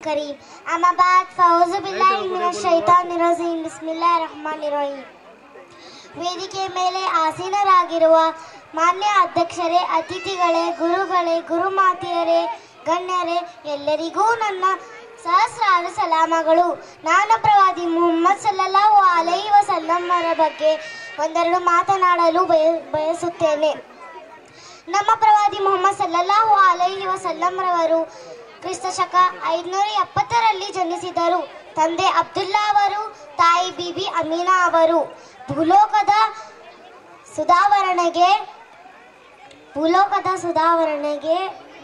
الكريم أما بعد فأعوذ بالله من الشيطان الرجيم بسم الله الرحمن الرحيم ವೇದಿಕೆ ಮೇಲೆ ಆಸೀನರಾಗಿರುವ ಮಾನ್ಯ ಅಧ್ಯಕ್ಷರೇ ಅತಿಥಿಗಳೇ ಗುರುಗಳೇ ಗುರುಮಾತೆಯರೇ ಗಣ್ಯರೇ ಎಲ್ಲರಿಗೂ ನನ್ನ ಸಹಸ್ರಾರು ಸಲಾಮಗಳು ನಾನು ಪ್ರವಾದಿ ಮುಹಮ್ಮದ್ ಸಲ್ಲಲ್ಲಾಹು ಅಲೈಹಿ ವಸಲ್ಲಮ್ಮರ ಬಗ್ಗೆ ಒಂದೆರಡು ಮಾತನಾಡಲು ಬಯ ಬಯಸುತ್ತೇನೆ ನಮ್ಮ ಪ್ರವಾದಿ ಮುಹಮ್ಮದ್ ಸಲ್ಲಲ್ಲಾಹು ಅಲೈಹಿ ವಸಲ್ಲಂರವರು ಕ್ರಿಸ್ತ ಶಕ ಐದುನೂರ ಎಪ್ಪತ್ತರಲ್ಲಿ ಜನಿಸಿದರು ತಂದೆ ಅಬ್ದುಲ್ಲಾ ಅವರು ತಾಯಿ ಬಿಬಿ ಅಮೀನಾ ಅವರು ಭೂಲೋಕದ ಸುಧಾವರಣೆಗೆ ಭೂಲೋಕದ ಸುಧಾವರಣೆಗೆ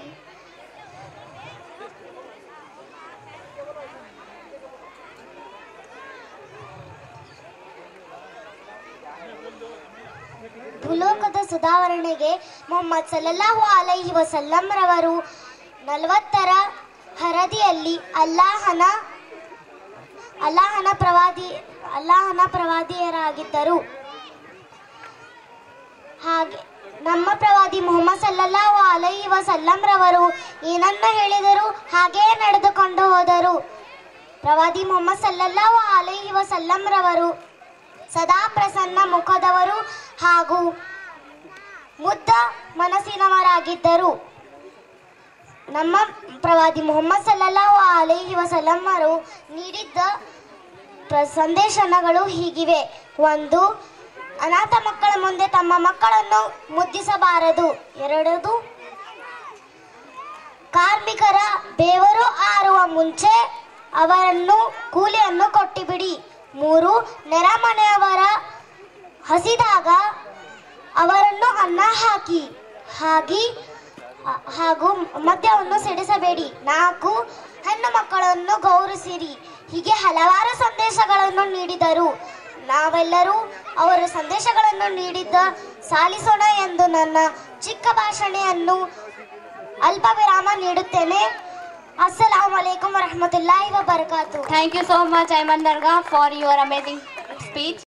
ಭೂಲೋಕದ ಸುಧಾರಣೆಗೆ ಮೊಹಮ್ಮದ್ ಸಲ್ಲಲ್ಲಾಹು ಅಲೈಹಿ ವಸಲ್ಲಂರವರು ನಲವತ್ತರ ಹರದಿಯಲ್ಲಿ ಅಲ್ಲಾಹನ ಅಲ್ಲಾಹನ ಪ್ರವಾದಿ ಅಲ್ಲಾಹನ ಪ್ರವಾದಿಯರಾಗಿದ್ದರು ಹಾಗೆ ನಮ್ಮ ಪ್ರವಾದಿ ಮುಹಮ್ಮದ್ ಸಲ್ಲಲ್ಲಾಹು ಅಲೈಹಿ ವಸಲ್ಲಂರವರು ಏನನ್ನ ಹೇಳಿದರು ಹಾಗೆಯೇ ನಡೆದುಕೊಂಡು ಹೋದರು ಪ್ರವಾದಿ ಮುಹಮ್ಮದ್ ಸಲ್ಲಲ್ಲಾಹು ಅಲೈಹಿ ವಸಲ್ಲಂರವರು ಸದಾ ಪ್ರಸನ್ನ ಮುಖದವರು ಹಾಗೂ ಮುದ್ದ ಮನಸ್ಸಿನವರಾಗಿದ್ದರು ನಮ್ಮ ಪ್ರವಾದಿ ಮುಹಮ್ಮದ್ ಸಲ್ಲಲ್ಲಾಹು ಅಲೈಹಿ ವಸಲ್ಲಮ್ಮರು ನೀಡಿದ್ದ ಪ್ರ- ಸಂದೇಶನಗಳು ಹೀಗಿವೆ ಒಂದು ಅನಾಥ ಮಕ್ಕಳ ಮುಂದೆ ತಮ್ಮ ಮಕ್ಕಳನ್ನು ಮುದ್ದಿಸಬಾರದು ಎರಡದು ಕಾರ್ಮಿಕರ ಬೇವರು ಆರುವ ಮುಂಚೆ ಅವರನ್ನು ಕೂಲಿಯನ್ನು ಕೊಟ್ಟಿಬಿಡಿ ಮೂರು ನೆರೆಮನೆಯವರ ಹಸಿದಾಗ ಅವರನ್ನು ಅನ್ನ ಹಾಕಿ ಹಾಗೆ ಆ- ಹಾಗೂ ಮದ್ಯವನ್ನು ಸಿಡಿಸಬೇಡಿ ನಾಲ್ಕು ಹೆಣ್ಣು ಮಕ್ಕಳನ್ನು ಗೌರವಿಸಿರಿ ಹೀಗೆ ಹಲವಾರು ಸಂದೇಶಗಳನ್ನು ನೀಡಿದರು ನಾವೆಲ್ಲರೂ ಅವರ ಸಂದೇಶಗಳನ್ನು ನೀಡಿದ್ದ ಸಾಲಿಸೋಣ ಎಂದು ನನ್ನ ಚಿಕ್ಕ ಭಾಷಣೆಯನ್ನು ಅಲ್ಪ ವಿರಾಮ ನೀಡುತ್ತೇನೆ ಅಸ್ಸಲಾಂ ವಲೈಕುಂ ವರಹಮತುಲ್ಲಾಹಿ ವಬರಕಾತು Thank you so much, Ayman Darga, for your amazing speech.